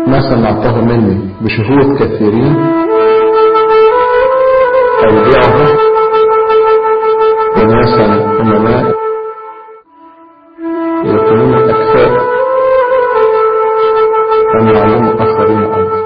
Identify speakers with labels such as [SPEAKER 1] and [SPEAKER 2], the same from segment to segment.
[SPEAKER 1] ما سمعته مني بشهود كثيرين أودعه وناسا أمناء يكونون أكفاء أن يعلموا آخرين أيضا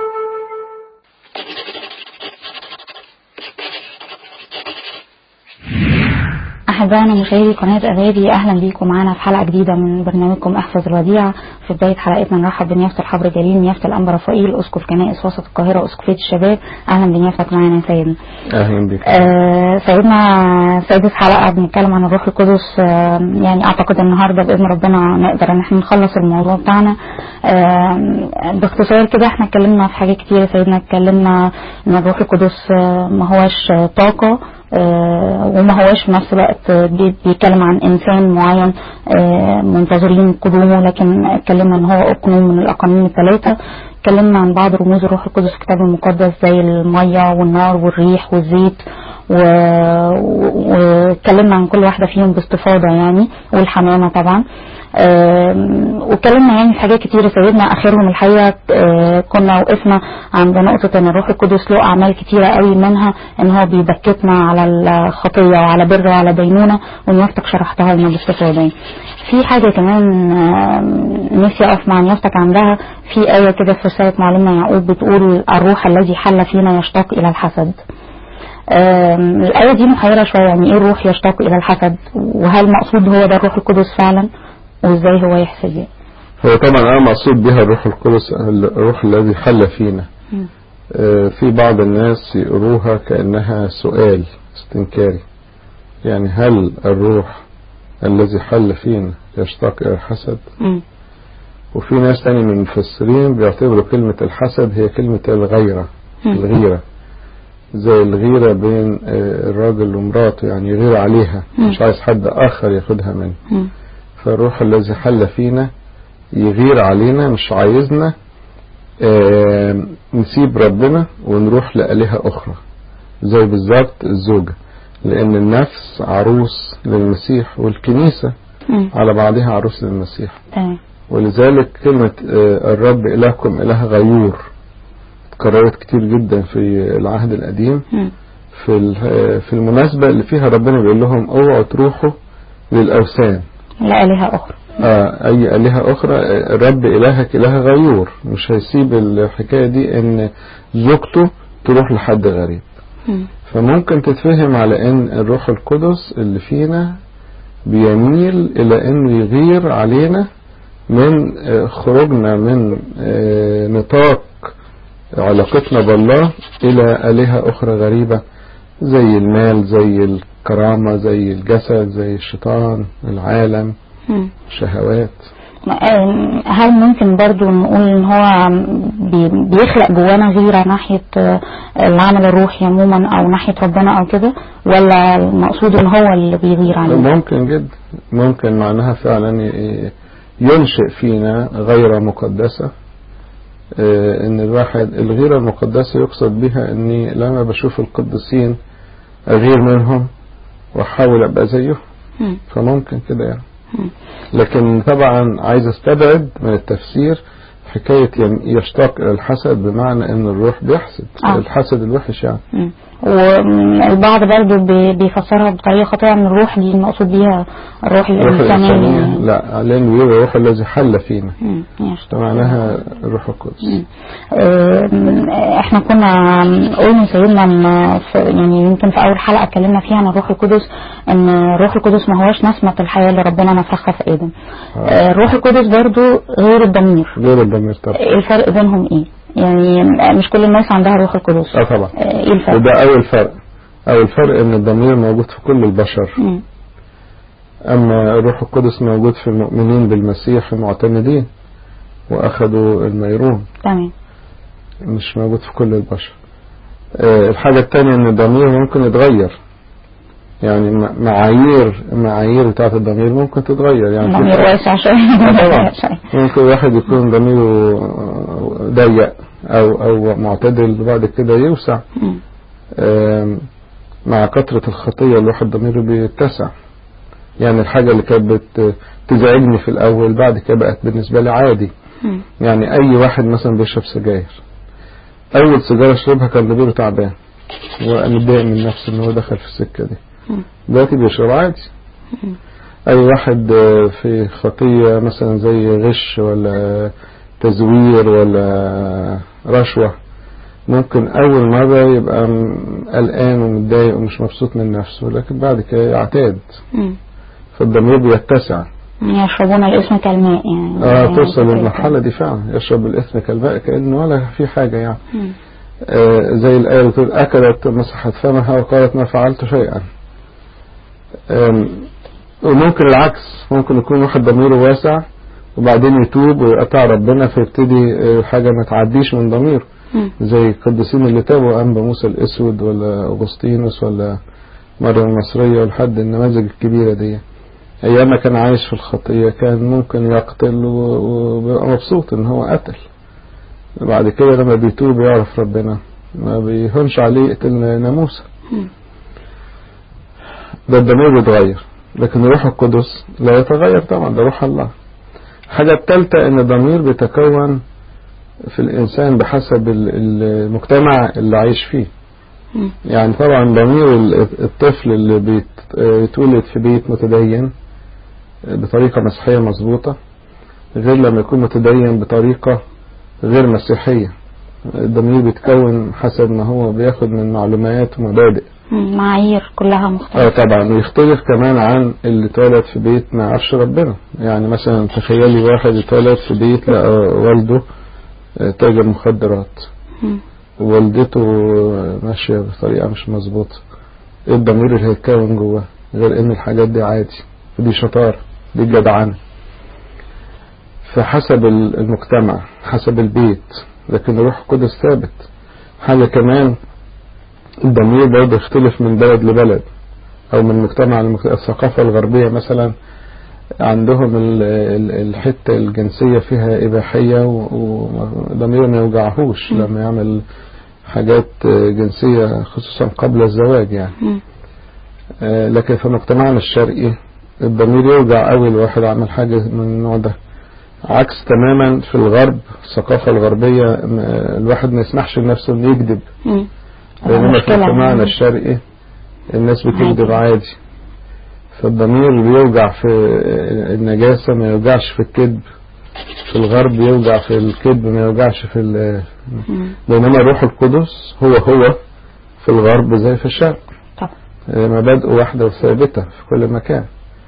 [SPEAKER 2] أحبائنا مشاهدي قناة أغادي أهلا بيكم معانا في حلقة جديدة من برنامجكم أحفظ الوديعة في بداية حلقتنا نرحب بنيافة الحبر جليل نيافة الأنبا رفائيل أسقف كنائس وسط القاهرة أسقفية الشباب أهلا بنيافتك معانا يا سيدنا
[SPEAKER 1] أهلا بك
[SPEAKER 2] آه سيدنا سادس حلقة بنتكلم عن الروح القدس آه يعني أعتقد النهاردة بإذن ربنا نقدر إن احنا نخلص الموضوع بتاعنا آه باختصار كده احنا اتكلمنا في حاجات كتيرة سيدنا اتكلمنا إن الروح القدس آه ما هوش طاقة آه وما هوش في نفس الوقت بيتكلم عن انسان معين آه منتظرين قدومه لكن اتكلمنا ان هو اقنوم من الاقانيم الثلاثه اتكلمنا عن بعض رموز الروح القدس في الكتاب المقدس زي الميه والنار والريح والزيت واتكلمنا عن كل واحده فيهم باستفاضه يعني والحمامه طبعا واتكلمنا يعني في حاجات كتيرة سيدنا اخرهم الحقيقه كنا وقفنا عند نقطه ان الروح القدس له اعمال كتيره قوي منها ان هو بيبكتنا على الخطيه وعلى بر وعلى دينونه ونيافتك شرحتها لنا باستفاضه في حاجه كمان نفسي اقف مع نيافتك عندها في ايه كده في رساله معلمنا يعقوب بتقول الروح الذي حل فينا يشتاق الى الحسد الآية دي محيرة شوية يعني إيه الروح يشتاق إلى الحسد وهل مقصود هو ده الروح القدس فعلا وإزاي هو يحسد يعني
[SPEAKER 1] هو طبعا أنا مقصود بها الروح القدس الروح الذي حل فينا آه في بعض الناس يقروها كأنها سؤال استنكاري يعني هل الروح الذي حل فينا يشتاق إلى الحسد
[SPEAKER 2] م.
[SPEAKER 1] وفي ناس تاني من المفسرين بيعتبروا كلمة الحسد هي كلمة الغيرة
[SPEAKER 2] م.
[SPEAKER 1] الغيرة زي الغيرة بين الراجل ومراته يعني يغير عليها
[SPEAKER 2] م.
[SPEAKER 1] مش عايز حد آخر ياخدها منه
[SPEAKER 2] م.
[SPEAKER 1] فالروح الذي حل فينا يغير علينا مش عايزنا آه نسيب ربنا ونروح لآلهة أخرى زي بالظبط الزوجة لأن النفس عروس للمسيح والكنيسة
[SPEAKER 2] م.
[SPEAKER 1] على بعضها عروس للمسيح
[SPEAKER 2] تمام
[SPEAKER 1] ولذلك كلمة آه الرب إلهكم إله غيور اتكررت كتير جدا في العهد القديم
[SPEAKER 2] م.
[SPEAKER 1] في في المناسبة اللي فيها ربنا بيقول لهم اوعوا تروحوا للأوثان
[SPEAKER 2] لآلهة أخرى
[SPEAKER 1] آه أي آلهة أخرى الرب إلهك إله غيور مش هيسيب الحكاية دي إن زوجته تروح لحد غريب
[SPEAKER 2] م.
[SPEAKER 1] فممكن تتفهم على إن الروح القدس اللي فينا بيميل إلى إنه يغير علينا من خروجنا من نطاق علاقتنا بالله إلى آلهة أخرى غريبة زي المال زي الكرامة زي الجسد زي الشيطان العالم
[SPEAKER 2] م.
[SPEAKER 1] شهوات
[SPEAKER 2] هل ممكن برضو نقول ان هو بي- بيخلق جوانا غيرة ناحية العمل الروحي عموما او ناحية ربنا او كده ولا المقصود ان هو اللي بيغير علينا
[SPEAKER 1] ممكن جدا ممكن معناها فعلا ي- ينشئ فينا غيرة مقدسة آه، ان الواحد الغيرة المقدسة يقصد بها اني لما بشوف القديسين اغير منهم واحاول ابقى زيهم
[SPEAKER 2] م.
[SPEAKER 1] فممكن كده يعني
[SPEAKER 2] م.
[SPEAKER 1] لكن طبعا عايز استبعد من التفسير حكاية ين- يشتاق إلى الحسد بمعنى ان الروح بيحسد
[SPEAKER 2] آه.
[SPEAKER 1] الحسد الوحش يعني
[SPEAKER 2] م. والبعض برضو بي- بيفسرها بطريقة خاطئة ان الروح دي المقصود بيها الروح
[SPEAKER 1] الروح الإنسانية
[SPEAKER 2] الإنسانية
[SPEAKER 1] لا لأنه بيقول الروح الذي حل فينا
[SPEAKER 2] م. يشتاق.
[SPEAKER 1] فمعناها الروح القدس
[SPEAKER 2] مم. آه، احنا كنا قلنا سيدنا إن في- يعني يمكن في اول حلقه اتكلمنا فيها عن الروح القدس ان الروح القدس ما هوش نسمه الحياه اللي ربنا نفخها في ادم آه، الروح القدس برضو غير الضمير
[SPEAKER 1] غير الضمير طبعا
[SPEAKER 2] ايه الفرق بينهم ايه يعني مش كل الناس عندها روح القدس
[SPEAKER 1] اه طبعا
[SPEAKER 2] آه، ايه الفرق
[SPEAKER 1] وده أول فرق أول فرق إن الضمير موجود في كل البشر
[SPEAKER 2] مم.
[SPEAKER 1] أما الروح القدس موجود في المؤمنين بالمسيح المعتمدين وأخذوا الميرون
[SPEAKER 2] تمام
[SPEAKER 1] مش موجود في كل البشر آه، الحاجة التانية إن الضمير ممكن يتغير يعني م- معايير المعايير بتاعت الضمير ممكن تتغير يعني في
[SPEAKER 2] ضمير
[SPEAKER 1] فرق.
[SPEAKER 2] واسع شويه
[SPEAKER 1] آه طبعا
[SPEAKER 2] شوية.
[SPEAKER 1] ممكن واحد يكون ضميره ضيق او او معتدل وبعد كده يوسع
[SPEAKER 2] مم.
[SPEAKER 1] آم، مع كثرة الخطية الواحد ضميره بيتسع يعني الحاجة اللي كانت بت- تزعجني في الأول بعد كده بقت بالنسبة لي عادي
[SPEAKER 2] مم.
[SPEAKER 1] يعني اي واحد مثلا بيشرب سجاير اول سيجاره يشربها كان ضميره تعبان ومتضايق من نفسه ان هو دخل في السكه دي
[SPEAKER 2] مم.
[SPEAKER 1] دلوقتي بيشرب عادي
[SPEAKER 2] مم.
[SPEAKER 1] اي واحد آه، في خطيه مثلا زي غش ولا تزوير ولا رشوه ممكن اول مره يبقى م- قلقان ومتضايق ومش مبسوط من نفسه لكن بعد كده يعتاد
[SPEAKER 2] مم.
[SPEAKER 1] فالضمير بيتسع
[SPEAKER 2] يشربون الاسم كالماء يعني
[SPEAKER 1] اه
[SPEAKER 2] يعني
[SPEAKER 1] توصل
[SPEAKER 2] كده.
[SPEAKER 1] للمرحله دي فعلا يشرب الاثم كالماء كانه ولا في حاجه يعني
[SPEAKER 2] مم.
[SPEAKER 1] آه، زي الآية اللي بتقول أكلت مسحت فمها وقالت ما فعلت شيئا آم، وممكن العكس ممكن يكون واحد ضميره واسع وبعدين يتوب ويقطع ربنا فيبتدي آه، حاجة ما تعديش من ضميره
[SPEAKER 2] مم.
[SPEAKER 1] زي القديسين اللي تابوا أنبا موسى الأسود ولا أغسطينوس ولا مريم المصرية والحد النماذج الكبيرة دي أيام ما كان عايش في الخطية كان ممكن يقتل و- وبيبقى مبسوط إن هو قتل بعد كده لما بيتوب يعرف ربنا ما بيهونش عليه يقتل ناموسة
[SPEAKER 2] مم.
[SPEAKER 1] ده الضمير بيتغير لكن الروح القدس لا يتغير طبعا ده روح الله الحاجة الثالثة ان الضمير بيتكون في الانسان بحسب ال- المجتمع اللي عايش فيه
[SPEAKER 2] مم.
[SPEAKER 1] يعني طبعا ضمير ال- الطفل اللي بيتولد في بيت متدين بطريقة مسيحية مظبوطة غير لما يكون متدين بطريقة غير مسيحية الضمير بيتكون حسب ما هو بياخد من معلومات ومبادئ
[SPEAKER 2] مم. معايير كلها
[SPEAKER 1] اه
[SPEAKER 2] مختلفة
[SPEAKER 1] طبعا ويختلف كمان عن اللي اتولد في بيت ما يعرفش ربنا يعني مثلا تخيلي واحد اتولد في بيت لقى والده آه، تاجر مخدرات
[SPEAKER 2] مم.
[SPEAKER 1] ووالدته ماشية بطريقة مش مظبوطة ايه الضمير اللي هيتكون جواه غير ان الحاجات دي عادي ودي شطارة دي جدعنة فحسب ال- المجتمع حسب البيت لكن الروح القدس ثابت حاجة كمان الضمير برضه يختلف من بلد لبلد او من مجتمع لمجتمع الثقافة الغربية مثلا عندهم ال- ال- الحتة الجنسية فيها إباحية و- وضميره ما يوجعهوش
[SPEAKER 2] مم.
[SPEAKER 1] لما يعمل حاجات جنسية خصوصا قبل الزواج يعني
[SPEAKER 2] مم.
[SPEAKER 1] آه، لكن في مجتمعنا الشرقي الضمير يوجع قوي الواحد عمل حاجة من النوع ده عكس تماما في الغرب الثقافة الغربية م- الواحد ما يسمحش لنفسه انه يكذب
[SPEAKER 2] مم.
[SPEAKER 1] بينما في
[SPEAKER 2] مشكلة
[SPEAKER 1] مجتمعنا
[SPEAKER 2] يعني.
[SPEAKER 1] الشرقي الناس بتكذب
[SPEAKER 2] عادي.
[SPEAKER 1] عادي فالضمير بيوجع في النجاسة ما يوجعش في الكذب في الغرب يوجع في الكذب ما يوجعش في ال-
[SPEAKER 2] مم.
[SPEAKER 1] بينما الروح القدس هو هو في الغرب زي في الشرق
[SPEAKER 2] طب
[SPEAKER 1] آه، مبادئه واحدة وثابتة في كل مكان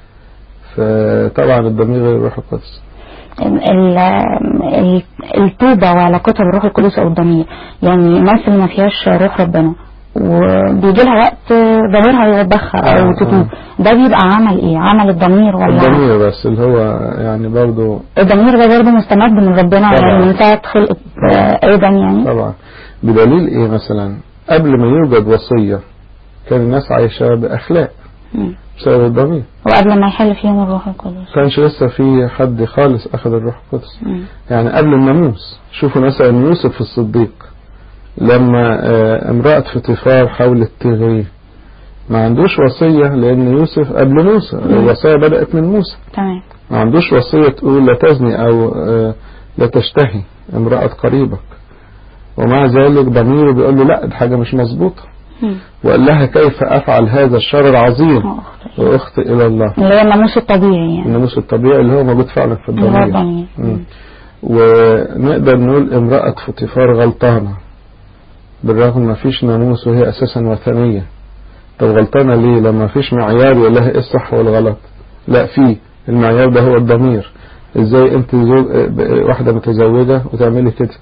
[SPEAKER 1] فطبعا الضمير غير الروح القدس
[SPEAKER 2] ال- ال- التوبة وعلاقتها بالروح القدس أو الضمير يعني الناس اللي ما فيهاش روح ربنا وبيجي لها وقت ضميرها يوبخها أو
[SPEAKER 1] آه،
[SPEAKER 2] تتوب ده بيبقى عمل إيه؟ عمل الضمير ولا
[SPEAKER 1] الضمير بس اللي هو يعني برضو
[SPEAKER 2] الضمير ده برضه مستمد من ربنا
[SPEAKER 1] طبعا.
[SPEAKER 2] يعني من ساعة خلقة آه، آدم يعني
[SPEAKER 1] طبعا بدليل ايه مثلا قبل ما يوجد وصية كان الناس عايشة بأخلاق
[SPEAKER 2] مم.
[SPEAKER 1] بسبب الضمير
[SPEAKER 2] وقبل ما يحل فيهم الروح القدس
[SPEAKER 1] كانش لسه في حد خالص أخذ الروح القدس
[SPEAKER 2] مم.
[SPEAKER 1] يعني قبل الناموس شوفوا مثلا يوسف الصديق لما آه، امرأة فطيفار حاولت تغريه ما عندوش وصية لأن يوسف قبل موسى الوصية بدأت من موسى
[SPEAKER 2] تمام
[SPEAKER 1] ما عندوش وصية تقول لا تزني أو آه، لا تشتهي امرأة قريبك ومع ذلك ضميره بيقول له لا دي حاجة مش مظبوطة
[SPEAKER 2] مم.
[SPEAKER 1] وقال لها كيف أفعل هذا الشر العظيم
[SPEAKER 2] آه، أخطئ.
[SPEAKER 1] وأخطئ إلى الله
[SPEAKER 2] اللي هو الناموس الطبيعي يعني
[SPEAKER 1] الناموس الطبيعي اللي هو موجود فعلا في
[SPEAKER 2] اللي هو
[SPEAKER 1] الضمير
[SPEAKER 2] الضمير
[SPEAKER 1] مم.
[SPEAKER 2] مم.
[SPEAKER 1] ونقدر نقول امرأة فطيفار غلطانة بالرغم ما فيش ناموس وهي أساسا وثنية طب غلطانة ليه لما ما فيش معيار يقول لها ايه الصح والغلط لا في المعيار ده هو الضمير ازاي انت زوج واحدة متزوجة وتعملي كده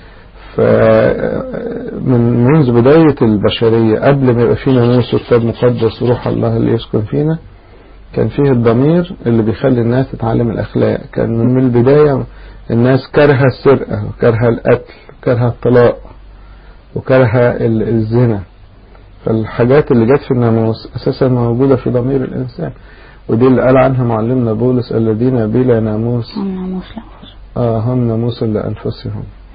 [SPEAKER 1] فمن منذ بداية البشرية قبل ما يبقى في ناموس وكتاب مقدس وروح الله اللي يسكن فينا كان فيه الضمير اللي بيخلي الناس تتعلم الأخلاق كان من البداية الناس كارهة السرقة وكارهة القتل وكارهة الطلاق وكارهة ال- الزنا فالحاجات اللي جت في الناموس أساسا موجودة في ضمير الإنسان ودي اللي قال عنها معلمنا بولس الذين بلا ناموس
[SPEAKER 2] الناموس لا
[SPEAKER 1] آه هم ناموس لأنفسهم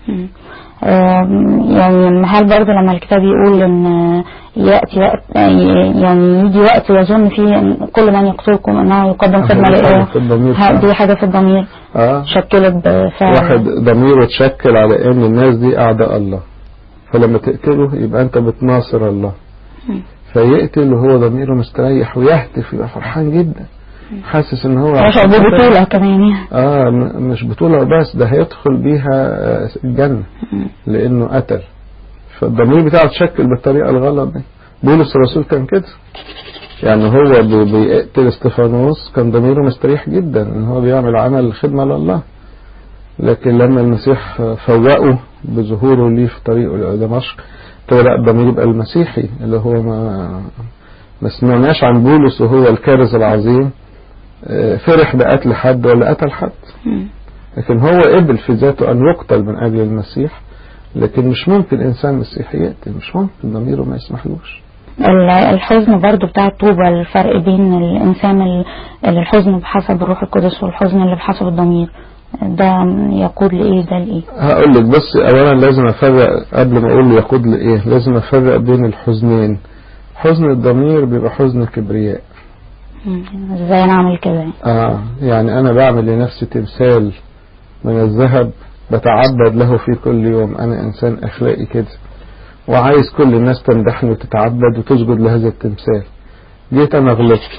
[SPEAKER 2] مم. آم، يعني هل برضه لما الكتاب يقول ان ياتي وقت يعني يجي وقت يظن فيه ان كل من يقتلكم انه يقدم خدمه
[SPEAKER 1] دي حاجة
[SPEAKER 2] لله
[SPEAKER 1] في الضمير
[SPEAKER 2] ه- دي حاجه في الضمير
[SPEAKER 1] اه
[SPEAKER 2] شكلت بفعل
[SPEAKER 1] واحد ضميره اتشكل على ان الناس دي اعداء الله فلما تقتله يبقى انت بتناصر الله
[SPEAKER 2] مم.
[SPEAKER 1] فيقتل وهو ضميره مستريح ويهتف يبقى فرحان جدا حاسس ان هو
[SPEAKER 2] يشعر ببطوله كمان يعني
[SPEAKER 1] اه م- مش بطولة بس ده هيدخل بيها آه، الجنة
[SPEAKER 2] مم.
[SPEAKER 1] لانه قتل فالضمير بتاعه اتشكل بالطريقة الغلط دي بولس الرسول كان كده يعني هو بي- بيقتل استفانوس كان ضميره مستريح جدا ان هو بيعمل عمل خدمة لله لكن لما المسيح فوقه بظهوره ليه في طريقه إلى دمشق ابتدى لا الضمير يبقى المسيحي اللي هو ما ما سمعناش عن بولس وهو الكارز العظيم آه، فرح بقتل حد ولا قتل حد
[SPEAKER 2] مم.
[SPEAKER 1] لكن هو قبل في ذاته أن يقتل من أجل المسيح لكن مش ممكن إنسان مسيحي يقتل مش ممكن ضميره ما يسمحلوش
[SPEAKER 2] ال- الحزن برضو بتاع الطوبة الفرق بين الإنسان ال- اللي الحزن بحسب الروح القدس والحزن اللي بحسب الضمير ده يقود لإيه ده لإيه
[SPEAKER 1] هقول لك بس أولا لازم أفرق قبل ما أقول يقود لإيه لازم أفرق بين الحزنين حزن الضمير بيبقى حزن كبرياء
[SPEAKER 2] مم. ازاي نعمل كده يعني؟
[SPEAKER 1] آه يعني أنا بعمل لنفسي تمثال من الذهب بتعبد له في كل يوم أنا إنسان أخلاقي كده وعايز كل الناس تمدحني وتتعبد وتسجد لهذا التمثال جيت أنا غلطت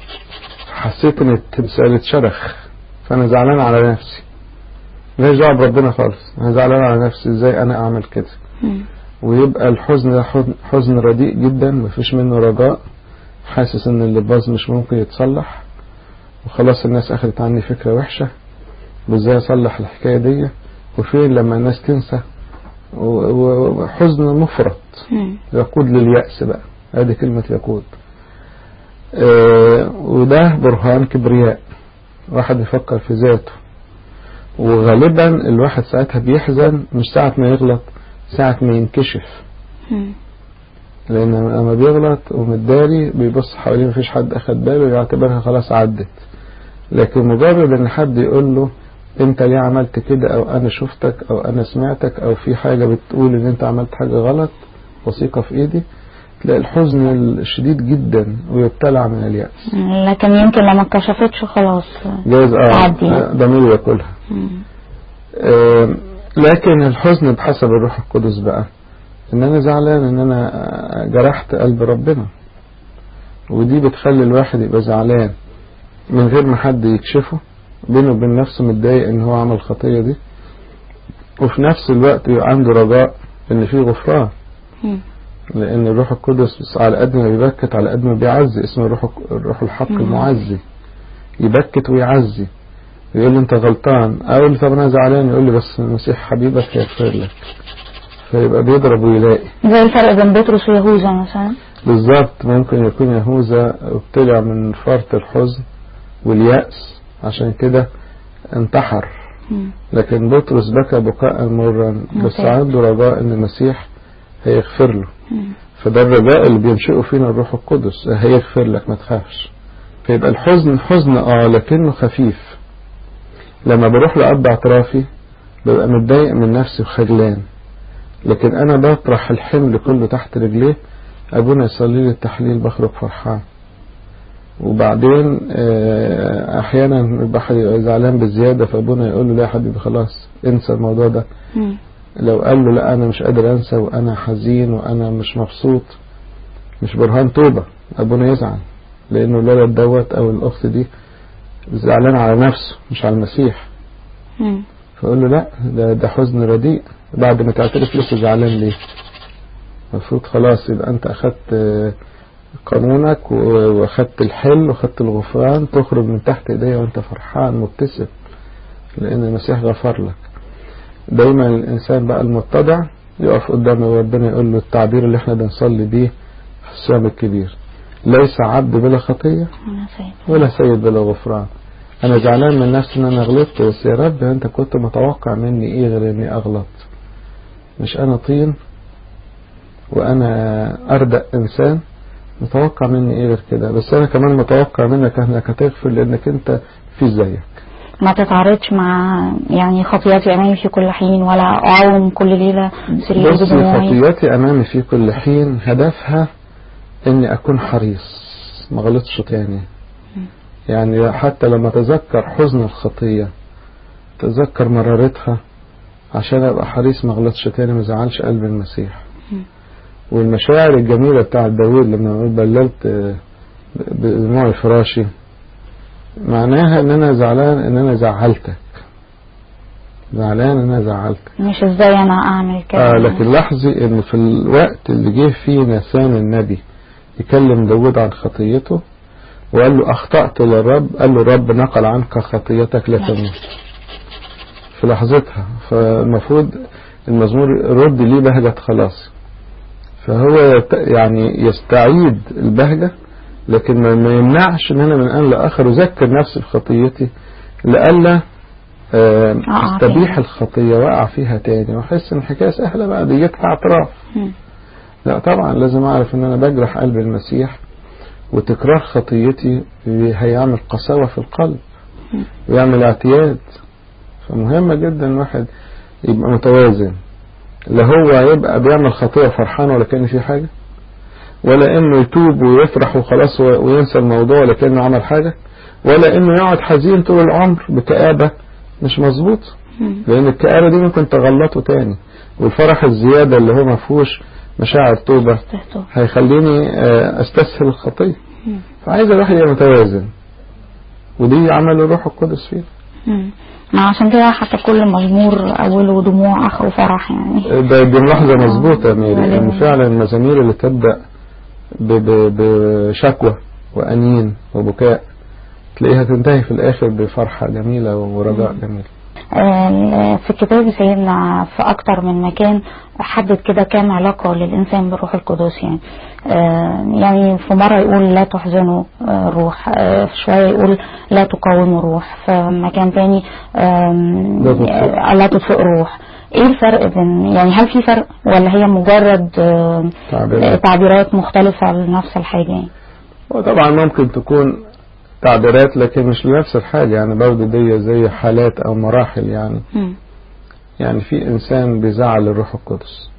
[SPEAKER 1] حسيت إن التمثال اتشرخ فأنا زعلان على نفسي ماليش دعوة بربنا خالص أنا زعلان على نفسي إزاي أنا أعمل كده
[SPEAKER 2] مم.
[SPEAKER 1] ويبقى الحزن ده حزن- حزن رديء جدا مفيش منه رجاء حاسس ان اللي باظ مش ممكن يتصلح وخلاص الناس اخدت عني فكرة وحشة وازاي اصلح الحكاية دي وفين لما الناس تنسى و- و- وحزن مفرط
[SPEAKER 2] مم.
[SPEAKER 1] يقود لليأس بقى هذه كلمة يقود آه وده برهان كبرياء واحد يفكر في ذاته وغالبا الواحد ساعتها بيحزن مش ساعة ما يغلط ساعة ما ينكشف
[SPEAKER 2] مم.
[SPEAKER 1] لأن لما بيغلط ومتداري بيبص حواليه مفيش حد أخد باله يعتبرها خلاص عدت لكن مجرد إن حد يقول له أنت ليه عملت كده أو أنا شفتك أو أنا سمعتك أو في حاجة بتقول إن أنت عملت حاجة غلط وثيقة في إيدي تلاقي الحزن الشديد جدا ويبتلع من اليأس
[SPEAKER 2] لكن يمكن لما اتكشفتش خلاص
[SPEAKER 1] جايز
[SPEAKER 2] تعدي يعني.
[SPEAKER 1] اه ضمير ياكلها
[SPEAKER 2] مم.
[SPEAKER 1] آه، لكن الحزن بحسب الروح القدس بقى ان انا زعلان ان انا جرحت قلب ربنا ودي بتخلي الواحد يبقى زعلان من غير ما حد يكشفه بينه وبين نفسه متضايق ان هو عمل الخطية دي وفي نفس الوقت يبقى عنده رجاء ان في غفران
[SPEAKER 2] مم.
[SPEAKER 1] لان الروح القدس على قد ما بيبكت على قد ما بيعزي اسمه الروح الروح الحق
[SPEAKER 2] مم.
[SPEAKER 1] المعزي يبكت ويعزي يقول لي انت غلطان اقول له طب انا زعلان يقول لي بس المسيح حبيبك هيغفر لك فيبقى بيضرب ويلاقي
[SPEAKER 2] زي الفرق بين بطرس ويهوذا مثلا
[SPEAKER 1] بالظبط ممكن يكون يهوذا ابتلع من فرط الحزن واليأس عشان كده انتحر
[SPEAKER 2] مم.
[SPEAKER 1] لكن بطرس بكى بكاء مرا بس
[SPEAKER 2] أوكي.
[SPEAKER 1] عنده رجاء ان المسيح هيغفر له
[SPEAKER 2] مم.
[SPEAKER 1] فده الرجاء اللي بينشئه فينا الروح القدس هيغفر لك ما تخافش فيبقى الحزن حزن اه لكنه خفيف لما بروح لأب اعترافي ببقى متضايق من نفسي وخجلان لكن انا بطرح الحمل كله تحت رجليه ابونا يصلي لي التحليل بخرج فرحان وبعدين آه، احيانا الواحد يبقى زعلان بزياده فابونا يقول له لا يا حبيبي خلاص انسى الموضوع ده
[SPEAKER 2] مم.
[SPEAKER 1] لو قال له لا انا مش قادر انسى وانا حزين وانا مش مبسوط مش برهان توبة ابونا يزعل لانه الولد دوت او الاخت دي زعلان على نفسه مش على المسيح
[SPEAKER 2] مم.
[SPEAKER 1] فاقول له لا ده, ده حزن رديء بعد ما تعترف لسه زعلان ليه المفروض خلاص يبقى انت اخدت آه، قانونك و- واخدت الحل واخدت الغفران تخرج من تحت ايديا وانت فرحان مبتسم لان المسيح غفر لك دايما الانسان بقى المتضع يقف قدام ربنا يقول له التعبير اللي احنا بنصلي بيه في الصيام الكبير ليس عبد بلا خطية
[SPEAKER 2] أنا سيد
[SPEAKER 1] ولا سيد بلا غفران انا زعلان من نفسي ان انا غلطت بس يا رب انت كنت متوقع مني ايه غير اني اغلط مش انا طين وانا اردأ انسان متوقع مني ايه غير كده بس انا كمان متوقع منك انك هتغفر لانك انت في زيك
[SPEAKER 2] ما تتعارضش مع يعني خطياتي امامي في كل حين ولا اعوم كل ليله سرير
[SPEAKER 1] بصي
[SPEAKER 2] بدموعي
[SPEAKER 1] خطياتي أمامي في كل حين هدفها إني أكون حريص ما غلطش تاني يعني حتى لما أتذكر حزن الخطية تذكر مرارتها عشان أبقى حريص ما غلطش تاني ما زعلش قلب المسيح والمشاعر الجميلة بتاعت داوود لما نقول بللت آه، بدموع فراشي معناها ان انا زعلان ان انا زعلتك زعلان ان انا زعلتك
[SPEAKER 2] مش ازاي انا اعمل كده
[SPEAKER 1] آه لكن لاحظي ان في الوقت اللي جه فيه نسان النبي يكلم داود عن خطيته وقال له اخطأت للرب قال له الرب نقل عنك خطيتك لا تموت في لحظتها فالمفروض المزمور رد ليه بهجة خلاص فهو يت- يعني يستعيد البهجة لكن ما ما يمنعش ان انا من ان لاخر اذكر نفسي بخطيتي لئلا آه،
[SPEAKER 2] أقع
[SPEAKER 1] استبيح
[SPEAKER 2] فيها.
[SPEAKER 1] الخطية واقع فيها تاني واحس ان الحكاية سهلة بقى ديت اعتراف
[SPEAKER 2] مم.
[SPEAKER 1] لا طبعا لازم اعرف ان انا بجرح قلب المسيح وتكرار خطيتي هيعمل قساوة في القلب ويعمل اعتياد فمهمة جدا الواحد يبقى متوازن لا هو يبقى بيعمل خطية فرحان ولا كان في حاجة ولا انه يتوب ويفرح وخلاص و- وينسى الموضوع ولا كانه عمل حاجة ولا انه يقعد حزين طول العمر بكآبة مش مظبوط
[SPEAKER 2] مم.
[SPEAKER 1] لان الكآبة دي ممكن تغلطه تاني والفرح الزيادة اللي هو ما فيهوش مشاعر توبة
[SPEAKER 2] تهتو.
[SPEAKER 1] هيخليني آه، استسهل الخطية
[SPEAKER 2] مم.
[SPEAKER 1] فعايز الواحد يبقى متوازن ودي عمل الروح القدس فيه
[SPEAKER 2] مم. ما عشان كده حتى كل مزمور اوله دموع اخره فرح يعني
[SPEAKER 1] ده دي ملاحظة
[SPEAKER 2] آه.
[SPEAKER 1] مظبوطة يا ميري ان
[SPEAKER 2] غالباً.
[SPEAKER 1] فعلا المزامير اللي تبدأ ب- ب- بشكوى وأنين وبكاء تلاقيها تنتهي في الآخر بفرحة جميلة ورجاء جميل
[SPEAKER 2] آه، في الكتاب سيدنا في أكتر من مكان حدد كده كام علاقة للإنسان بالروح القدس يعني آه، يعني في مرة يقول لا تحزنوا آه، الروح آه، في شوية يقول لا تقاوموا الروح في مكان تاني آم،
[SPEAKER 1] لا تطفئ.
[SPEAKER 2] آه، لا تطفئ الروح ايه الفرق بين يعني هل في فرق ولا هي مجرد آه،
[SPEAKER 1] تعبيرات.
[SPEAKER 2] تعبيرات مختلفة لنفس الحاجة يعني
[SPEAKER 1] وطبعا ممكن تكون تعبيرات لكن مش لنفس الحاجة يعني برضه دي زي حالات أو مراحل يعني
[SPEAKER 2] مم.
[SPEAKER 1] يعني في إنسان بيزعل الروح القدس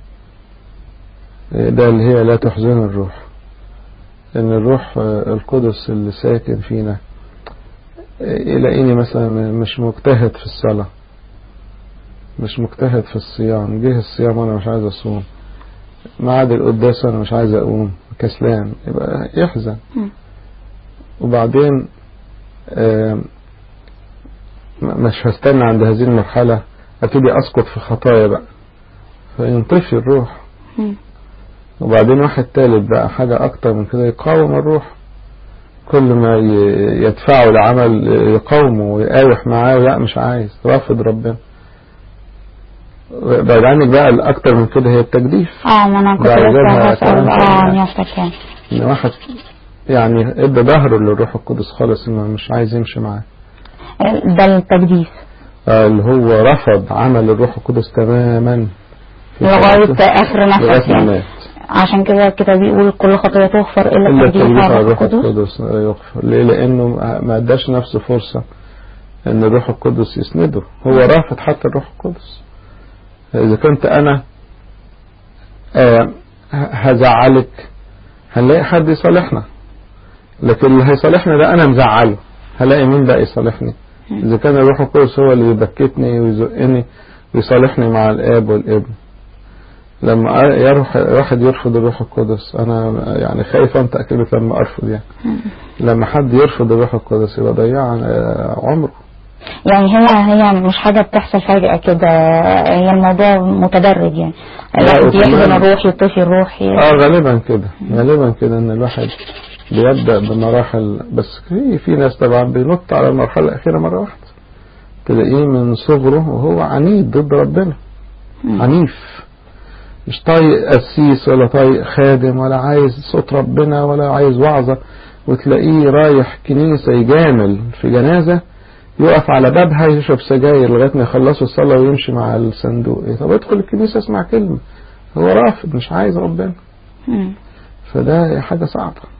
[SPEAKER 1] ده اللي هي لا تحزن الروح لأن الروح آه، القدس اللي ساكن فينا آه، يلاقيني مثلا مش مجتهد في الصلاة مش مجتهد في الصيام جه الصيام وأنا مش عايز أصوم ميعاد القداس وأنا مش عايز أقوم كسلان يبقى يحزن
[SPEAKER 2] مم.
[SPEAKER 1] وبعدين آم، م- مش هستنى عند هذه المرحلة ابتدي اسقط في خطايا بقى فينطفي الروح
[SPEAKER 2] مم.
[SPEAKER 1] وبعدين واحد تالت بقى حاجة اكتر من كده يقاوم الروح كل ما ي- يدفعه لعمل يقاومه ويقاوح معاه لا مش عايز رافض ربنا بعد عنك بقى الاكتر من كده هي التجديف
[SPEAKER 2] اه ما انا كنت
[SPEAKER 1] بعد
[SPEAKER 2] لسه
[SPEAKER 1] كده
[SPEAKER 2] هسأل
[SPEAKER 1] هتعمل
[SPEAKER 2] اه عن
[SPEAKER 1] كده.
[SPEAKER 2] نفسك يعني
[SPEAKER 1] ان واحد يعني ادى ظهره للروح القدس خالص انه مش عايز يمشي معاه
[SPEAKER 2] ده التجديف
[SPEAKER 1] آه، اللي هو رفض عمل الروح القدس تماما في
[SPEAKER 2] لغاية
[SPEAKER 1] حياته.
[SPEAKER 2] آخر نفس
[SPEAKER 1] لغاية ما
[SPEAKER 2] يعني
[SPEAKER 1] مات
[SPEAKER 2] عشان كده الكتاب بيقول كل خطية تغفر إلا
[SPEAKER 1] إلا
[SPEAKER 2] التجديف
[SPEAKER 1] التجديف
[SPEAKER 2] على
[SPEAKER 1] على
[SPEAKER 2] الروح
[SPEAKER 1] الروح
[SPEAKER 2] القدس
[SPEAKER 1] القدس آه، يغفر ليه لأنه ما ما اداش نفسه فرصة إن الروح القدس يسنده هو رافض حتى الروح القدس إذا كنت أنا آه، ه- هزعلك هنلاقي حد يصالحنا لكن اللي هيصالحنا ده أنا مزعله هلاقي مين بقى يصالحني إذا كان الروح القدس هو اللي بيبكتني ويزقني ويصالحني مع الآب والابن لما يروح واحد يرفض الروح القدس أنا يعني خايف أنطق كلمة لما أرفض يعني لما حد يرفض الروح القدس يبقى ضيع آه، عمره
[SPEAKER 2] يعني هي هي مش حاجة بتحصل فجأة كده هي الموضوع متدرج يعني
[SPEAKER 1] لا،
[SPEAKER 2] الواحد يحزن
[SPEAKER 1] وكمان-
[SPEAKER 2] الروح يطفي الروح ي-
[SPEAKER 1] اه غالبا كده غالبا كده ان الواحد بيبدأ بمراحل بس في في ناس طبعا بينط على المرحلة الأخيرة مرة واحدة تلاقيه من صغره وهو عنيد ضد ربنا
[SPEAKER 2] مم.
[SPEAKER 1] عنيف مش طايق قسيس ولا طايق خادم ولا عايز صوت ربنا ولا عايز وعظة وتلاقيه رايح كنيسة يجامل في جنازة يقف على بابها يشرب سجاير لغاية ما يخلصوا الصلاة ويمشي مع الصندوق إيه طب ادخل الكنيسة اسمع كلمة هو رافض مش عايز ربنا
[SPEAKER 2] مم.
[SPEAKER 1] فده حاجة صعبة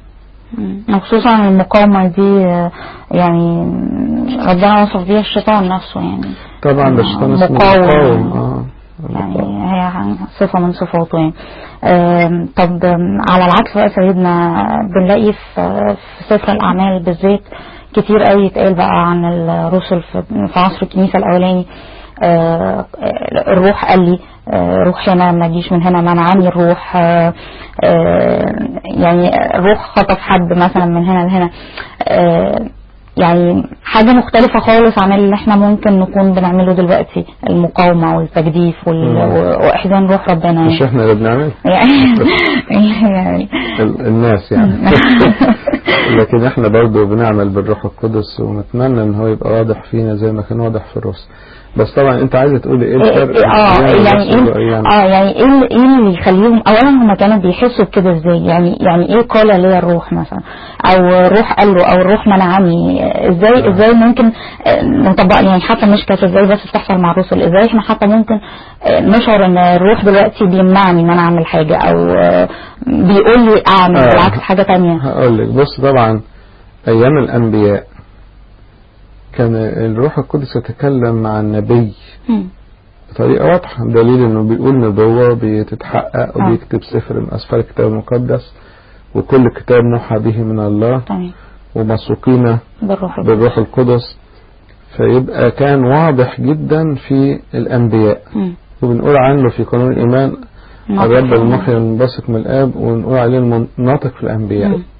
[SPEAKER 2] مم. وخصوصا المقاومة دي آه، يعني ربنا وصف بيها الشيطان نفسه يعني
[SPEAKER 1] طبعا ده الشيطان اسمه
[SPEAKER 2] مقاوم.
[SPEAKER 1] مقاوم اه
[SPEAKER 2] يعني هي صفة من صفاته يعني آم، طب آم، على العكس بقى سيدنا بنلاقي في في سفر الأعمال بالذات كتير قوي يتقال بقى عن الرسل في في عصر الكنيسة الأولاني آه، الروح قال لي آه، روح هنا ما تجيش من هنا منعني الروح آه، آه، يعني الروح خطف حد مثلا من هنا لهنا آه، يعني حاجة مختلفة خالص عن اللي احنا ممكن نكون بنعمله دلوقتي المقاومة والتجديف وال...
[SPEAKER 1] مم.
[SPEAKER 2] وإحزان روح ربنا
[SPEAKER 1] مش
[SPEAKER 2] يعني
[SPEAKER 1] احنا اللي بنعمل
[SPEAKER 2] يعني يعني
[SPEAKER 1] ال- الناس يعني لكن احنا برضو بنعمل بالروح القدس ونتمنى ان هو يبقى واضح فينا زي ما كان واضح في الرسل بس طبعا انت عايزه تقولي ايه
[SPEAKER 2] إيه-
[SPEAKER 1] الفرق
[SPEAKER 2] إيه- اه
[SPEAKER 1] بين
[SPEAKER 2] يعني
[SPEAKER 1] الرسل
[SPEAKER 2] ايه
[SPEAKER 1] وأيام؟
[SPEAKER 2] اه يعني ايه اللي- ايه اللي يخليهم اولا هم كانوا بيحسوا بكده ازاي يعني يعني ايه قال لي الروح مثلا او الروح قال له او الروح منعني ازاي
[SPEAKER 1] آه.
[SPEAKER 2] ازاي ممكن آه، نطبق يعني حتى مش كانت ازاي بس بتحصل مع الرسل ازاي احنا حتى ممكن آه، نشعر ان الروح دلوقتي بيمنعني ان انا اعمل حاجه او آه، بيقول لي اعمل
[SPEAKER 1] آه.
[SPEAKER 2] بالعكس حاجه تانية
[SPEAKER 1] هقول لك بص طبعا ايام الانبياء كان الروح القدس يتكلم مع النبي
[SPEAKER 2] مم.
[SPEAKER 1] بطريقة واضحة دليل انه بيقول نبوة بتتحقق
[SPEAKER 2] آه.
[SPEAKER 1] وبيكتب سفر من اسفار الكتاب المقدس وكل كتاب موحى به من الله
[SPEAKER 2] تمام
[SPEAKER 1] ومسوقين
[SPEAKER 2] بالروح القدس.
[SPEAKER 1] بالروح القدس فيبقى كان واضح جدا في الانبياء
[SPEAKER 2] مم.
[SPEAKER 1] وبنقول عنه في قانون الايمان الرب المحيي المنبثق من الاب ونقول عليه الناطق في الانبياء
[SPEAKER 2] مم.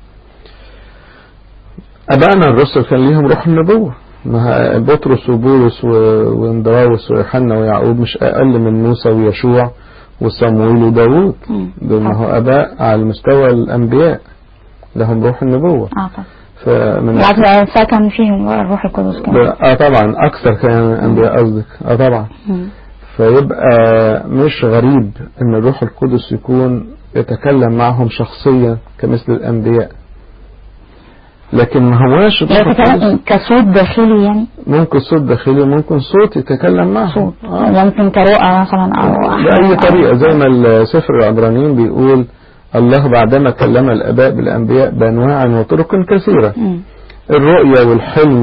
[SPEAKER 1] ابائنا الرسل كان ليهم روح النبوة ما بطرس وبولس و- واندراوس ويوحنا ويعقوب مش اقل من موسى ويشوع وصمويل وداوود
[SPEAKER 2] مم.
[SPEAKER 1] دول ما هو اباء على مستوى الانبياء لهم روح النبوة
[SPEAKER 2] اه طبعا
[SPEAKER 1] فمن
[SPEAKER 2] بالعكس سكن فيهم بقى الروح القدس كمان
[SPEAKER 1] اه طبعا اكثر كان من الانبياء قصدك اه طبعا
[SPEAKER 2] مم.
[SPEAKER 1] فيبقى مش غريب ان الروح القدس يكون يتكلم معهم شخصيا كمثل الانبياء لكن ما هواش الروح
[SPEAKER 2] يعني
[SPEAKER 1] القدس
[SPEAKER 2] كمان كصوت داخلي يعني
[SPEAKER 1] ممكن صوت داخلي ممكن صوت يتكلم معهم
[SPEAKER 2] صوت
[SPEAKER 1] آه.
[SPEAKER 2] ممكن كرؤى مثلا او
[SPEAKER 1] بأي
[SPEAKER 2] أحلام
[SPEAKER 1] طريقة
[SPEAKER 2] أو-
[SPEAKER 1] زي ما السفر العبرانيين بيقول الله بعدما كلم الآباء بالأنبياء بأنواع وطرق كثيرة
[SPEAKER 2] مم.
[SPEAKER 1] الرؤية والحلم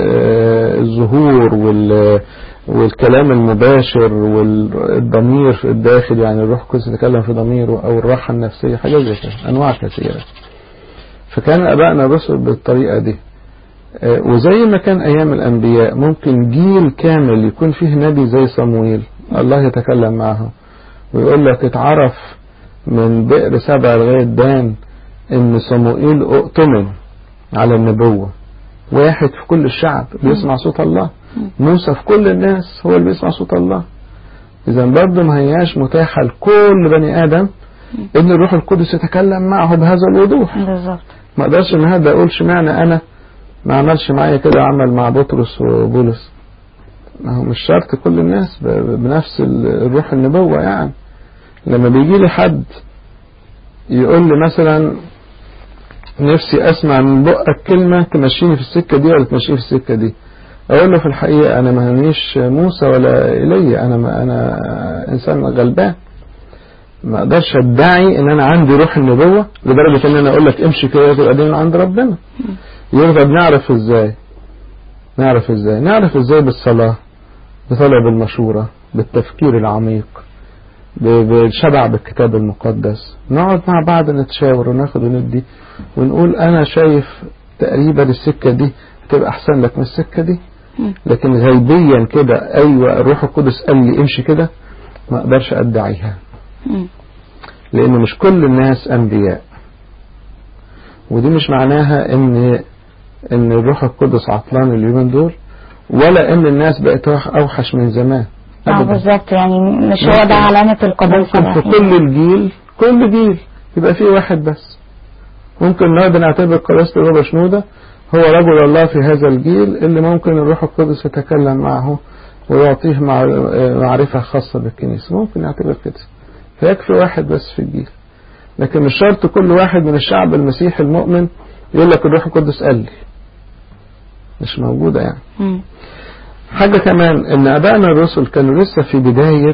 [SPEAKER 1] والظهور وال والكلام المباشر والضمير في الداخل يعني الروح القدس يتكلم في ضميره او الراحة النفسية حاجات زي كده انواع كثيرة فكان ابائنا الرسل بالطريقة دي آه، وزي ما كان ايام الانبياء ممكن جيل كامل يكون فيه نبي زي صمويل الله يتكلم معه ويقول لك اتعرف من بئر سبع لغاية دان ان صموئيل اؤتمن على النبوة واحد في كل الشعب بيسمع صوت الله موسى في كل الناس هو اللي بيسمع صوت الله اذا برضه ما هياش متاحة لكل بني ادم ان الروح القدس يتكلم معه بهذا الوضوح
[SPEAKER 2] بالظبط
[SPEAKER 1] ما اقدرش ان هذا اقول اشمعنى انا ما عملش معايا كده عمل مع بطرس وبولس ما هو مش شرط كل الناس ب- ب- بنفس ال- الروح النبوة يعني لما بيجي لي حد يقول لي مثلا نفسي اسمع من بقك كلمة تمشيني في السكة دي ولا تمشيني في السكة دي اقول له في الحقيقة انا ما هنيش موسى ولا ايليا انا ما انا انسان غلبان ما اقدرش ادعي ان انا عندي روح النبوة لدرجة ان انا اقول لك امشي كده تبقى دي من عند ربنا يفضل نعرف ازاي نعرف ازاي نعرف ازاي بالصلاة بطلب المشورة بالتفكير العميق ب- بالشبع بالكتاب المقدس نقعد مع بعض نتشاور وناخد وندي ونقول انا شايف تقريبا السكة دي تبقى احسن لك من السكة دي
[SPEAKER 2] مم.
[SPEAKER 1] لكن غيبيا كده ايوه الروح القدس قال لي امشي كده ما اقدرش ادعيها
[SPEAKER 2] مم.
[SPEAKER 1] لان مش كل الناس انبياء ودي مش معناها ان ان الروح القدس عطلان اليومين دول ولا ان الناس بقت اوحش من زمان
[SPEAKER 2] اه
[SPEAKER 1] أبداً.
[SPEAKER 2] بالظبط يعني مش هو
[SPEAKER 1] ممكن-
[SPEAKER 2] ده علامة القداسة
[SPEAKER 1] ممكن في
[SPEAKER 2] بقى.
[SPEAKER 1] كل الجيل كل جيل يبقى فيه واحد بس ممكن النهارده نعتبر قداسة البابا شنودة هو رجل الله في هذا الجيل اللي ممكن الروح القدس يتكلم معه ويعطيه مع- معرفة خاصة بالكنيسة ممكن نعتبر كده فيكفي واحد بس في الجيل لكن مش شرط كل واحد من الشعب المسيحي المؤمن يقول لك الروح القدس قال لي مش موجودة يعني
[SPEAKER 2] مم.
[SPEAKER 1] حاجة كمان ان ابائنا الرسل كانوا لسه في بداية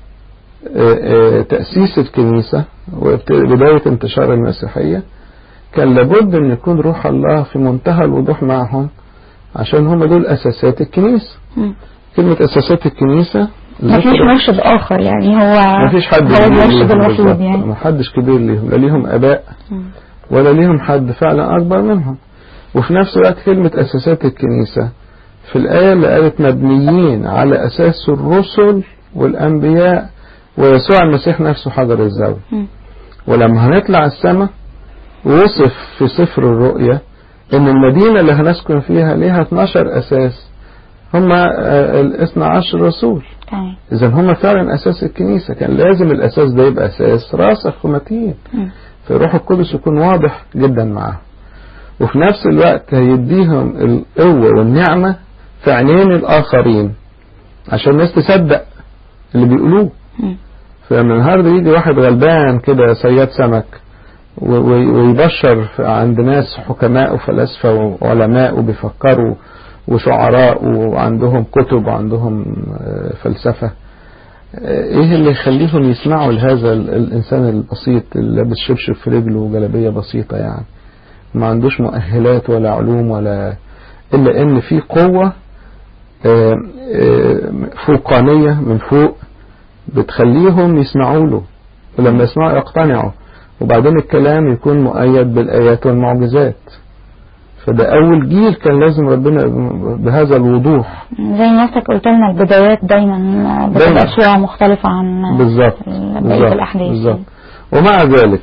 [SPEAKER 1] آه، آه، تأسيس الكنيسة وبداية انتشار المسيحية كان لابد ان يكون روح الله في منتهى الوضوح معهم عشان هم دول اساسات الكنيسة
[SPEAKER 2] مم.
[SPEAKER 1] كلمة اساسات الكنيسة
[SPEAKER 2] ما فيش مرشد اخر يعني هو
[SPEAKER 1] ما فيش حد
[SPEAKER 2] هو
[SPEAKER 1] كبير
[SPEAKER 2] المرشد
[SPEAKER 1] ليهم
[SPEAKER 2] الوحيد
[SPEAKER 1] بالظبط.
[SPEAKER 2] يعني
[SPEAKER 1] ما حدش كبير ليهم لا ليهم اباء
[SPEAKER 2] مم.
[SPEAKER 1] ولا ليهم حد فعلا أكبر منهم وفي نفس الوقت كلمة أساسات الكنيسة في الآية اللي قالت مبنيين على أساس الرسل والأنبياء ويسوع المسيح نفسه حجر الزاوية
[SPEAKER 2] مم.
[SPEAKER 1] ولما هنطلع السماء وصف في سفر الرؤيا إن المدينة اللي هنسكن فيها ليها 12 أساس هم الاثنى عشر رسول
[SPEAKER 2] تمام
[SPEAKER 1] إذا هم فعلا أساس الكنيسة كان لازم الأساس ده يبقى أساس راسخ ومتين
[SPEAKER 2] مم.
[SPEAKER 1] فالروح القدس يكون واضح جدا معاهم وفي نفس الوقت هيديهم القوة والنعمة في عينين الآخرين عشان الناس تصدق اللي بيقولوه
[SPEAKER 2] مم.
[SPEAKER 1] فلما النهارده يجي واحد غلبان كده صياد سمك و- و- ويبشر في- عند ناس حكماء وفلاسفة وعلماء وبيفكروا وشعراء وعندهم كتب وعندهم آه، فلسفة آه، ايه اللي يخليهم يسمعوا لهذا ال- الانسان البسيط اللي لابس شبشب في رجله وجلابية بسيطة يعني ما عندوش مؤهلات ولا علوم ولا الا ان في قوة آه، آه، فوقانية من فوق بتخليهم يسمعوا له ولما يسمعوا يقتنعوا وبعدين الكلام يكون مؤيد بالآيات والمعجزات فده أول جيل كان لازم ربنا بهذا الوضوح
[SPEAKER 2] زي ما حضرتك قلت لنا البدايات دايما بتبقى
[SPEAKER 1] دايماً.
[SPEAKER 2] صورة مختلفة عن
[SPEAKER 1] بالظبط
[SPEAKER 2] بقية
[SPEAKER 1] بالظبط
[SPEAKER 2] الأحداث
[SPEAKER 1] بالظبط ومع ذلك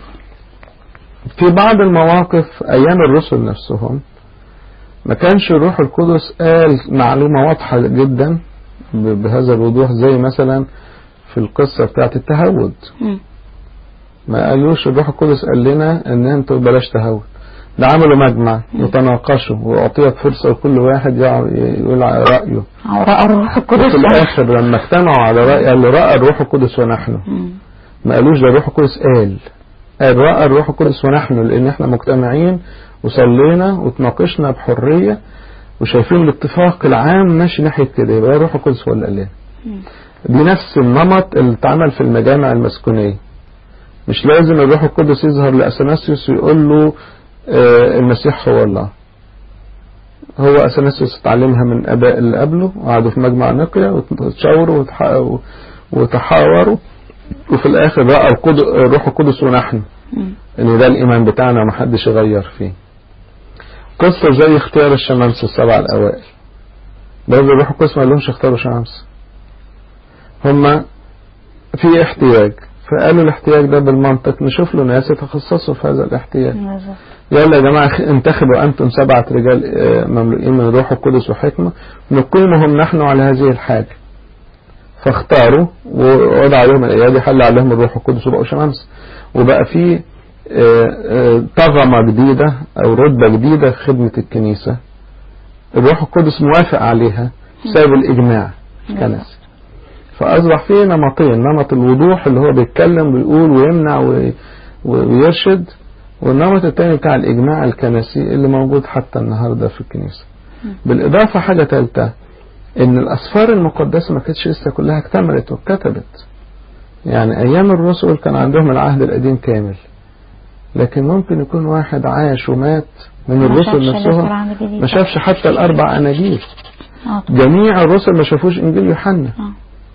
[SPEAKER 1] في بعض المواقف أيام الرسل نفسهم ما كانش الروح القدس قال معلومة واضحة جدا ب- بهذا الوضوح زي مثلا في القصة بتاعت التهود
[SPEAKER 2] مم.
[SPEAKER 1] ما قالوش الروح القدس قال لنا ان انتوا بلاش تهود ده عملوا مجمع وتناقشوا واعطيت فرصة لكل واحد يع- يقول على رأيه
[SPEAKER 2] أو رأى الروح القدس
[SPEAKER 1] وفي الاخر لما اجتمعوا على رأي قال رأى الروح القدس ونحن
[SPEAKER 2] مم.
[SPEAKER 1] ما قالوش ده الروح القدس قال قال رأى الروح القدس ونحن لان احنا مجتمعين وصلينا وتناقشنا بحرية وشايفين الاتفاق العام ماشي ناحية كده يبقى الروح القدس هو اللي قال لنا
[SPEAKER 2] مم.
[SPEAKER 1] دي نفس النمط اللي اتعمل في المجامع المسكونية مش لازم الروح القدس يظهر لأثناسيوس ويقول له آه، المسيح هو الله هو أثناسيوس اتعلمها من أباء اللي قبله وقعدوا في مجمع نقيا وتشاوروا وتح- وتحاوروا وفي الآخر رأى القد- الروح القدس ونحن
[SPEAKER 2] مم.
[SPEAKER 1] إن ده الإيمان بتاعنا ومحدش يغير فيه قصة زي اختيار الشمامسة السبع الأوائل برضه الروح القدس ما لهمش اختاروا شمامسة هما في احتياج فقالوا الاحتياج ده بالمنطق نشوف له ناس يتخصصوا في هذا الاحتياج
[SPEAKER 2] بالظبط.
[SPEAKER 1] يلا يا جماعة خ- انتخبوا أنتم سبعة رجال آه، مملوئين من الروح القدس وحكمة نقيمهم نحن على هذه الحاجة فاختاروا ووضع عليهم الأيادي حل عليهم الروح القدس وبقوا شمامسة وبقى في آه، آه، طغمة جديدة أو رتبة جديدة في خدمة الكنيسة الروح القدس موافق عليها بسبب الإجماع الكنسي فأصبح فيه نمطين نمط الوضوح اللي هو بيتكلم ويقول ويمنع وي- ويرشد والنمط التاني بتاع الإجماع الكنسي اللي موجود حتى النهاردة في الكنيسة بالإضافة حاجة تالتة إن الأسفار المقدسة ما كانتش لسه كلها اكتملت واتكتبت يعني أيام الرسل كان عندهم العهد القديم كامل لكن ممكن يكون واحد عاش ومات من
[SPEAKER 2] ما
[SPEAKER 1] الرسل
[SPEAKER 2] شافش لسه
[SPEAKER 1] نفسهم
[SPEAKER 2] العهد الجديد.
[SPEAKER 1] ما شافش حتى الأربع أناجيل
[SPEAKER 2] آه طبعا.
[SPEAKER 1] جميع الرسل ما شافوش إنجيل يوحنا
[SPEAKER 2] آه.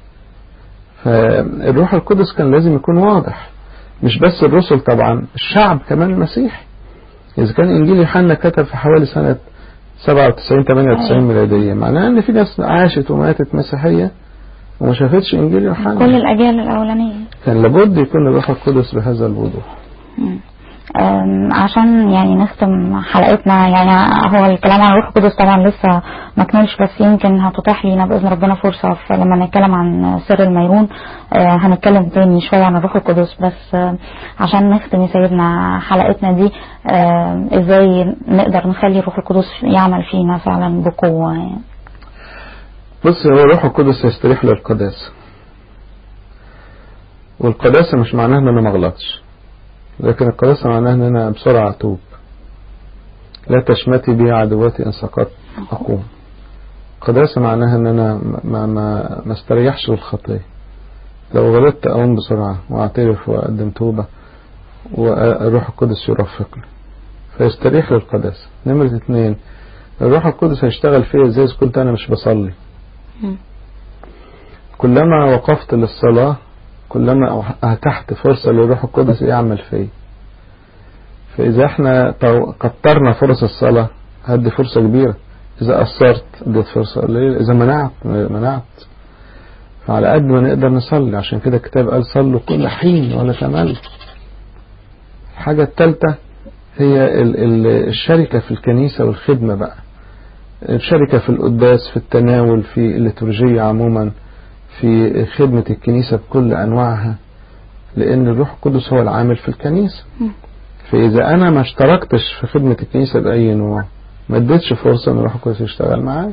[SPEAKER 1] فالروح القدس كان لازم يكون واضح مش بس الرسل طبعا الشعب كمان المسيح إذا كان إنجيل يوحنا كتب في حوالي سنة 97 98
[SPEAKER 2] أيوة.
[SPEAKER 1] ميلادية معناه إن في ناس عاشت وماتت مسيحية وما شافتش إنجيل يوحنا
[SPEAKER 2] كل الأجيال الأولانية
[SPEAKER 1] كان لابد يكون الروح القدس بهذا الوضوح
[SPEAKER 2] مم. أم، عشان يعني نختم حلقتنا يعني هو الكلام عن الروح القدس طبعا لسه ما كملش بس يمكن هتتاح لينا باذن ربنا فرصه في لما نتكلم عن سر الميرون آه، هنتكلم تاني شويه عن الروح القدس بس آه، عشان نختم يا سيدنا حلقتنا دي آه، ازاي نقدر نخلي الروح القدس يعمل فينا فعلا بقوه يعني.
[SPEAKER 1] بص هو الروح القدس يستريح للقداسة والقداسة مش معناها ان انا ما اغلطش لكن القداسة معناها ان انا بسرعة اتوب لا تشمتي بي عدواتي ان سقطت اقوم القداسة معناها ان انا ما ما ما استريحش للخطية لو غلطت اقوم بسرعة واعترف واقدم توبة والروح القدس يرافقني فيستريح للقداسة نمرة اتنين الروح القدس هيشتغل فيا ازاي اذا كنت انا مش بصلي
[SPEAKER 2] مم.
[SPEAKER 1] كلما وقفت للصلاة كلما اتحت فرصة للروح القدس يعمل فيا فاذا احنا طو- كترنا فرص الصلاة هدي فرصة كبيرة اذا قصرت اديت فرصة قليلة اذا منعت منعت فعلى قد ما نقدر نصلي عشان كده الكتاب قال صلوا كل حين ولا تمل الحاجة الثالثة هي ال- ال- الشركة في الكنيسة والخدمة بقى الشركة في القداس في التناول في الليتورجية عموما في خدمة الكنيسة بكل أنواعها لأن الروح القدس هو العامل في الكنيسة
[SPEAKER 2] مم.
[SPEAKER 1] فإذا أنا ما اشتركتش في خدمة الكنيسة بأي نوع ما اديتش فرصة ان الروح القدس يشتغل معايا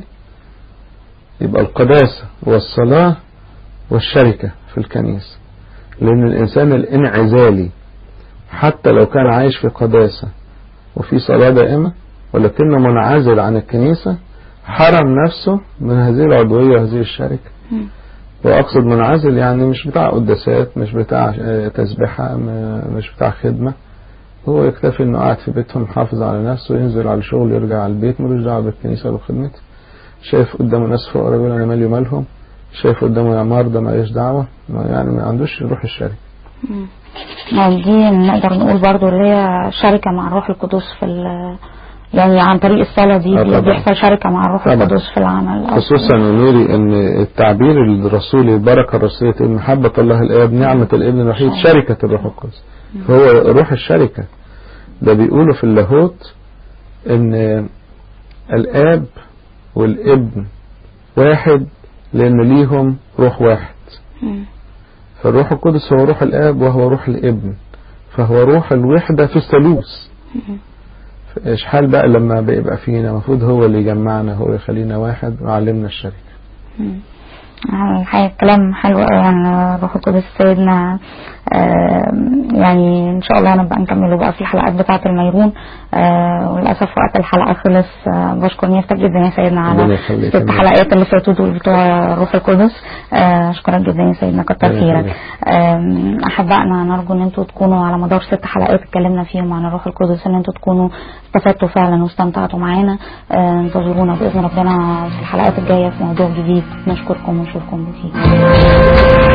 [SPEAKER 1] يبقى القداسة والصلاة والشركة في الكنيسة لأن الإنسان الانعزالي حتى لو كان عايش في قداسة وفي صلاة دائمة ولكنه منعزل عن الكنيسة حرم نفسه من هذه العضوية وهذه الشركة
[SPEAKER 2] مم.
[SPEAKER 1] وأقصد منعزل يعني مش بتاع قداسات مش بتاع آه، تسبحة م- مش بتاع خدمة هو يكتفي انه قاعد في بيتهم محافظ على نفسه ينزل على الشغل يرجع على البيت ملوش دعوه بالكنيسه ولا بخدمته شايف قدامه ناس فقراء يقول انا مالي ومالهم شايف قدامه يا مرضى ماليش دعوه ما يعني ما عندوش روح الشركه
[SPEAKER 2] مم. يعني دي نقدر نقول برضو اللي هي شركة مع الروح القدس في ال- يعني عن طريق الصلاة دي
[SPEAKER 1] آه
[SPEAKER 2] بي-
[SPEAKER 1] طبعا.
[SPEAKER 2] بيحصل شركة مع الروح
[SPEAKER 1] طبعا.
[SPEAKER 2] القدس في العمل
[SPEAKER 1] خصوصا يا نوري ان التعبير الرسولي البركه الرسوليه تقول محبه الله الاب نعمه الابن الوحيد شركه الروح القدس فهو روح الشركه ده بيقولوا في اللاهوت ان الاب والابن واحد لان ليهم روح واحد
[SPEAKER 2] مم.
[SPEAKER 1] فالروح القدس هو روح الاب وهو روح الابن فهو روح الوحده في الثالوث
[SPEAKER 2] مم.
[SPEAKER 1] ايش حال بقى لما بيبقى فينا المفروض هو اللي يجمعنا هو يخلينا واحد ويعلمنا الشركه
[SPEAKER 2] مم. يعني الحقيقة كلام حلو قوي عن الروح القدس سيدنا آم، يعني ان شاء الله نبقى نكمله بقى في الحلقات بتاعة الميرون آه، وللأسف وقت الحلقة خلص آه، بشكر نيفتك جدا يا سيدنا
[SPEAKER 1] ربنا
[SPEAKER 2] على
[SPEAKER 1] يخليك
[SPEAKER 2] الست
[SPEAKER 1] يا
[SPEAKER 2] حلقات اللي فاتوا دول بتوع الروح القدس آه، اشكرك جدا يا سيدنا كتر
[SPEAKER 1] ربنا
[SPEAKER 2] خيرك
[SPEAKER 1] يخليك.
[SPEAKER 2] آم، احبائنا نرجو ان انتوا تكونوا على مدار ست حلقات اتكلمنا فيهم عن الروح القدس ان انتوا تكونوا استفدتوا فعلا واستمتعتوا معانا آه، انتظرونا باذن ربنا في الحلقات الجايه في موضوع جديد نشكركم ونشوفكم بخير